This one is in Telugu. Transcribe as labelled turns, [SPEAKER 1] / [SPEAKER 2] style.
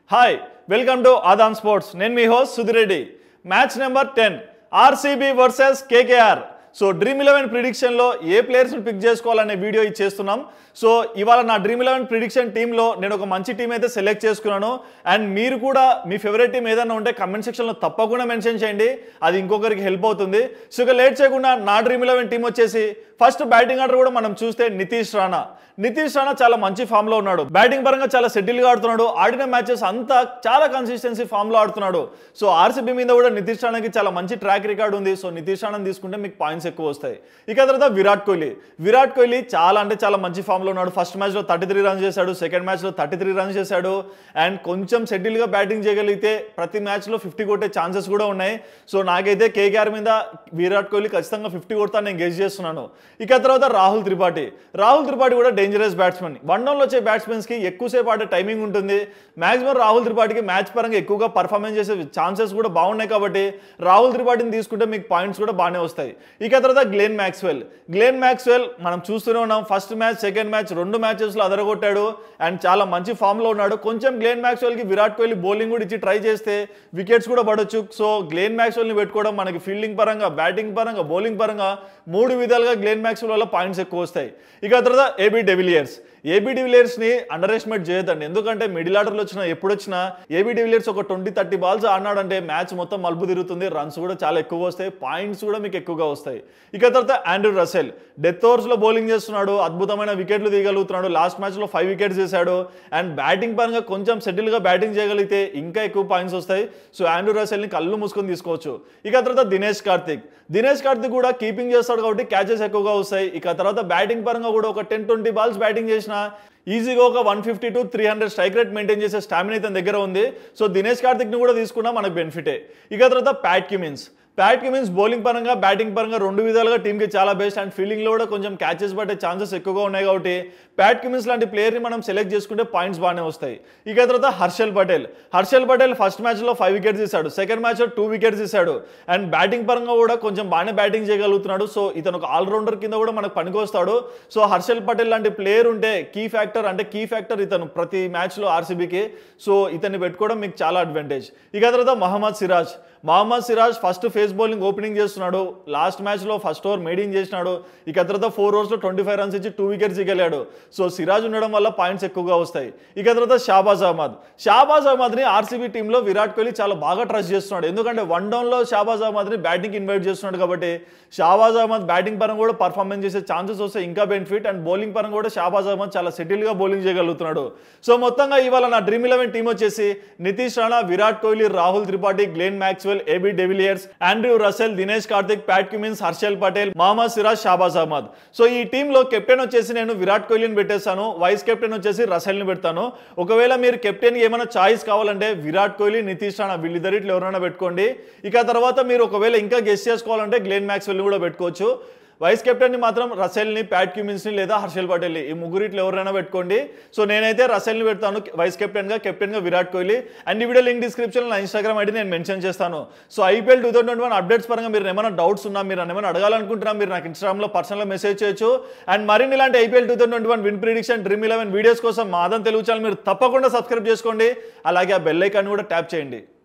[SPEAKER 1] hi welcome to Aadan sports నేను మీ host Sudhireddy match number ten RCB versus KKR so dream eleven ప్రిడిక్షన్లో ఏ ప్లేయర్స్ని పిక్ చేసుకోవాలనే వీడియో ఇది చేస్తున్నాం సో ఇవాళ నా డ్రీమ్ ఎలెవెన్ ప్రిడిక్షన్ టీంలో నేను ఒక మంచి టీం అయితే సెలెక్ట్ చేసుకున్నాను అండ్ మీరు కూడా మీ ఫేవరెట్ టీం ఏదైనా ఉంటే కమెంట్ సెక్షన్లో తప్పకుండా మెన్షన్ చేయండి అది ఇంకొకరికి హెల్ప్ అవుతుంది సో ఇక లేట్ చేయకుండా నా డ్రీమ్ ఎలెవెన్ టీం వచ్చేసి ఫస్ట్ బ్యాటింగ్ ఆర్డర్ కూడా మనం చూస్తే నితీష్ రాణా నితీష్ రాణా చాలా మంచి ఫామ్ లో ఉన్నాడు బ్యాటింగ్ పరంగా చాలా సెటిల్ గా ఆడుతున్నాడు ఆడిన మ్యాచెస్ అంతా చాలా కన్సిస్టెన్సీ ఫామ్ లో ఆడుతున్నాడు సో ఆర్సీబీ మీద కూడా నితీష్ రాణాకి చాలా మంచి ట్రాక్ రికార్డ్ ఉంది సో నితీష్ రాణా తీసుకుంటే మీకు పాయింట్స్ ఎక్కువ వస్తాయి ఇక తర్వాత విరాట్ కోహ్లీ విరాట్ కోహ్లీ చాలా అంటే చాలా మంచి ఫామ్ లో ఉన్నాడు ఫస్ట్ మ్యాచ్ లో థర్టీ త్రీ రన్స్ చేశాడు సెకండ్ మ్యాచ్ లో థర్టీ త్రీ రన్స్ చేశాడు అండ్ కొంచెం సెటిల్ గా బ్యాటింగ్ చేయగలిగితే ప్రతి మ్యాచ్ లో ఫిఫ్టీ కొట్టే ఛాన్సెస్ కూడా ఉన్నాయి సో నాకైతే కేకేఆర్ మీద విరాట్ కోహ్లీ ఖచ్చితంగా ఫిఫ్టీ కొడతా నేను గెస్ చేస్తున్నాను ఇక తర్వాత రాహుల్ త్రిపాఠి రాహుల్ త్రిపాఠి కూడా డేంజరస్ బ్యాట్స్మెన్ వన్ డౌన్లో వచ్చే బ్యాట్స్మెన్స్ కి ఎక్కువసేపు ఆడే టైమింగ్ ఉంటుంది మాక్సిమం రాహుల్ త్రిపాఠికి మ్యాచ్ పరంగా ఎక్కువగా పర్ఫార్మెన్స్ చేసే ఛాన్సెస్ కూడా బాగున్నాయి కాబట్టి రాహుల్ త్రిపాఠిని తీసుకుంటే మీకు పాయింట్స్ కూడా బాగానే వస్తాయి ఇక తర్వాత గ్లెన్ మ్యాక్స్వెల్ గ్లెన్ మ్యాక్స్వెల్ మనం చూస్తూనే ఉన్నాం ఫస్ట్ మ్యాచ్ సెకండ్ మ్యాచ్ రెండు మ్యాచెస్లో అదరగొట్టాడు అండ్ చాలా మంచి ఫామ్లో ఉన్నాడు కొంచెం గ్లెన్ మ్యాక్స్వెల్కి విరాట్ కోహ్లీ బౌలింగ్ కూడా ఇచ్చి ట్రై చేస్తే వికెట్స్ కూడా పడొచ్చు సో గ్లెన్ మ్యాక్స్వెల్ని పెట్టుకోవడం మనకి ఫీల్డింగ్ పరంగా బ్యాటింగ్ పరంగా బౌలింగ్ పరంగా మూడు విధాలుగా గ్లెన్ మ్యాక్స్వెల్ వల్ల పాయింట్స్ ఎక్కువ వస్తాయి ఇక తర్వాత ఏబీ డెవిలియర్స్ ఏబీ డివిలియర్స్ ని అండర్ ఎస్టిమేట్ చేయొద్దండి ఎందుకంటే మిడిల్ ఆర్డర్లో వచ్చిన ఎప్పుడు వచ్చినా ఏబీ డివిలియర్స్ ఒక ట్వంటీ థర్టీ బాల్స్ ఆడినాడంటే మ్యాచ్ మొత్తం మలుపు తిరుగుతుంది రన్స్ కూడా చాలా ఎక్కువ వస్తాయి పాయింట్స్ కూడా మీకు ఎక్కువగా వస్తాయి ఇక తర్వాత ఆండ్రూ రసెల్ డెత్ ఓవర్స్ లో బౌలింగ్ చేస్తున్నాడు అద్భుతమైన వికెట్లు తీయగలుగుతున్నాడు లాస్ట్ మ్యాచ్ లో ఫైవ్ వికెట్స్ చేశాడు అండ్ బ్యాటింగ్ పరంగా కొంచెం సెటిల్ గా బ్యాటింగ్ చేయగలిగితే ఇంకా ఎక్కువ పాయింట్స్ వస్తాయి సో ఆండ్రూ రసెల్ ని కళ్ళు మూసుకొని తీసుకోవచ్చు ఇక తర్వాత దినేష్ కార్తిక్ దినేష్ కార్తిక్ కూడా కీపింగ్ చేస్తాడు కాబట్టి క్యాచెస్ ఎక్కువగా వస్తాయి ఇక తర్వాత బ్యాటింగ్ పరంగా కూడా ఒక టెన్ ట్వంటీ బాల్స్ బ్యాటింగ్ చేసిన ఈజీగా ఒక one fifty to three hundred strike rate maintain చేసే స్టామినా ఇతని దగ్గర ఉంది సో దినేష్ కార్తిక్ని కూడా తీసుకున్నా మనకు బెనిఫిటే ఇక తర్వాత Pat Cummins Pat Cummins bowling పరంగా బ్యాటింగ్ పరంగా రెండు విధాలుగా టీంకి చాలా బెస్ట్ అండ్ ఫీల్డింగ్లో కూడా కొంచెం క్యాచెస్ పట్టే ఛాన్సెస్ ఎక్కువగా ఉన్నాయి కాబట్టి ప్యాట్ కిమిన్స్ లాంటి ప్లేయర్ని మనం సెలెక్ట్ చేసుకుంటే పాయింట్స్ బాగానే వస్తాయి ఇక తర్వాత హర్షల్ పటేల్ హర్షల్ పటేల్ ఫస్ట్ మ్యాచ్లో ఫైవ్ వికెట్స్ ఇస్తాడు సెకండ్ మ్యాచ్లో టూ వికెట్స్ ఇస్తాడు అండ్ బ్యాటింగ్ పరంగా కూడా కొంచెం బాగానే బ్యాటింగ్ చేయగలుగుతున్నాడు సో ఇతను ఒక ఆల్రౌండర్ కింద కూడా మనకు పనికొస్తాడు సో హర్షల్ పటేల్ లాంటి ప్లేయర్ ఉంటే కీ ఫ్యాక్టర్ అంటే కీ ఫ్యాక్టర్ ఇతను ప్రతి మ్యాచ్లో ఆర్సీబీకి సో ఇతన్ని పెట్టుకోవడం మీకు చాలా అడ్వాంటేజ్ ఇక తర్వాత Mohammed Siraj Mohammed Siraj first pace bowling opening చేస్తున్నాడు లాస్ట్ మ్యాచ్లో ఫస్ట్ ఓవర్ మేడింగ్ చేసినాడు ఇక తర్వాత ఫోర్ ఓవర్స్లో ట్వంటీ ఫైవ్ రన్స్ ఇచ్చి టూ వికెట్స్ ఇగలాడు సో సిరాజ్ ఉండడం వల్ల పాయింట్స్ ఎక్కువగా వస్తాయి ఇక తర్వాత షాబాజ్ అహ్మద్ షాబాజ్ అహ్మద్ని ఆర్సీబీ టీంలో విరాట్ కోహ్లీ చాలా బాగా ట్రస్ట్ చేస్తున్నాడు ఎందుకంటే వన్ డౌన్లో షాబాజ్ అహ్మద్ని బ్యాటింగ్ ఇన్వైట్ చేస్తున్నాడు కాబట్టి షాబాజ్ అహ్మద్ బ్యాటింగ్ పరంగా కూడా పర్ఫార్మెన్స్ చేసే ఛాన్సెస్ వస్తే ఇంకా బెనిఫిట్ అండ్ బౌలింగ్ పరంగా కూడా షాబాజ్ అహ్మద్ చాలా సెటిల్గా బౌలింగ్ చేయగలుగుతున్నాడు సో మొత్తంగా ఇవాళ నా డ్రీమ్ ఎలెవెన్ టీం వచ్చేసి Nitish Rana Virat Kohli Rahul Tripathi Glenn Maxwell AB de Villiers Andre Russell Dinesh Karthik Pat Cummins Harshal Patel Mohammed Siraj Shahbaz Ahmed so ఈ టీంలో కెప్టెన్ వచ్చేసి నేను విరాట్ కోహ్లీని పెట్టేస్తాను వైస్ కెప్టెన్ వచ్చేసి రసెల్ని పెడతాను ఒకవేళ మీరు కెప్టెన్ ఏమైనా చాయిస్ కావాలంటే విరాట్ కోహ్లీ నితీష్ రాణా వీళ్ళిద్దరిట్లో ఎవరైనా పెట్టుకోండి ఇక తర్వాత మీరు ఒకవేళ ఇంకా గెస్ట్ చేసుకోవాలంటే గ్లెన్ మ్యాక్స్వెల్ని కూడా పెట్టుకోవచ్చు వైస్ కెప్టెన్ని మాత్రం రసెల్ని ప్యాట్ క్యూమిన్స్ని లేదా హర్షల్ పటేల్ని ఈ ముగ్గురిట్లో ఎవరైనా పెట్టుకోండి సో నేనైతే రసెల్ని పెడతాను వైస్ కెప్టెన్గా కెప్టెన్గా విరాట్ కోహ్లీ అండ్ ఈ వీడియో లింక్ డిస్క్రిప్షన్లో నా ఇన్స్టాగ్రామ్ ఐడి నేను మెన్షన్ చేస్తాను so IPL two thousand one updates పరంగా మీరు ఏమైనా డౌట్స్ ఉన్నా మీరు ఏమైనా అడగాలనుకుంటున్నా మీరు నాకు ఇన్స్టాగ్రామ్లో పర్సనల్గా మెసేజ్ చేయొచ్చు అండ్ మరిన్ని ఇలాంటి IPL two thousand one win prediction Dream Eleven videos కోసం మాదం తెలుగు ఛానల్ మీరు తప్పకుండా సబ్స్క్రైబ్ చేసుకోండి అలాగే ఆ బెల్ ఐకాన్ కూడా ట్యాప్ చేయండి